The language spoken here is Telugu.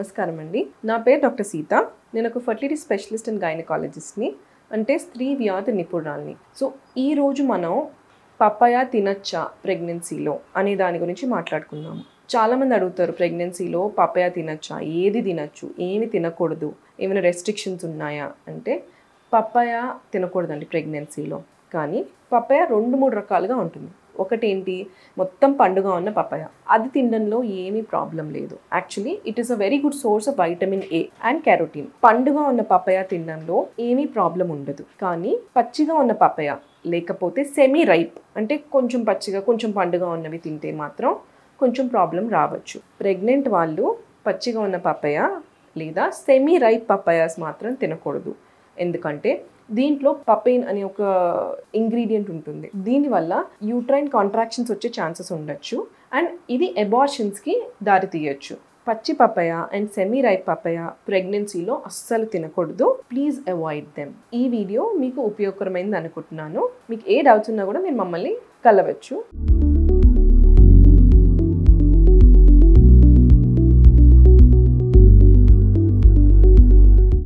నమస్కారం అండి నా పేరు డాక్టర్ సీత నేను ఒక ఫర్టిలిటీ స్పెషలిస్ట్ అండ్ గైనకాలజిస్ట్ని అంటే స్త్రీ వ్యాధి నిపుణురాల్ని సో ఈ రోజు మనం పపాయ తినచ్చా ప్రెగ్నెన్సీలో అనే దాని గురించి మాట్లాడుకుందాము చాలామంది అడుగుతారు ప్రెగ్నెన్సీలో పపాయ తినచ్చా ఏది తినచ్చు ఏమి తినకూడదు ఏమైనా రెస్ట్రిక్షన్స్ ఉన్నాయా అంటే పపాయ తినకూడదండి ప్రెగ్నెన్సీలో కానీ పపాయ రెండు మూడు రకాలుగా ఉంటుంది ఒకటి ఏంటి మొత్తం పండుగ ఉన్న పపాయ అది తినడంలో ఏమీ ప్రాబ్లం లేదు actually it is a very good source of vitamin A and carotene పండుగ ఉన్న పపాయ తినడంలో ఏమీ ప్రాబ్లం ఉండదు కానీ పచ్చిగా ఉన్న పపాయ లేకపోతే సెమీ రైప్ అంటే కొంచెం పచ్చిగా కొంచెం పండుగ ఉన్నవి తింటే మాత్రం కొంచెం ప్రాబ్లం రావచ్చు ప్రెగ్నెంట్ వాళ్ళు పచ్చిగా ఉన్న పపాయ లేదా సెమీ రైప్ పపాయాస్ మాత్రం తినకూడదు ఎందుకంటే దీంట్లో పపెయిన్ అనే ఒక ఇంగ్రీడియంట్ ఉంటుంది దీనివల్ల యూట్రైన్ కాంట్రాక్షన్స్ వచ్చే ఛాన్సెస్ ఉండొచ్చు అండ్ ఇది ఎబార్షన్స్కి దారి తీయొచ్చు పచ్చి papaya and semi ripe papaya ప్రెగ్నెన్సీలో అస్సలు తినకూడదు ప్లీజ్ అవాయిడ్ దెమ్ ఈ వీడియో మీకు ఉపయోగకరమైంది అనుకుంటున్నాను మీకు ఏ డౌట్స్ ఉన్నా కూడా మీరు మమ్మల్ని కలవచ్చు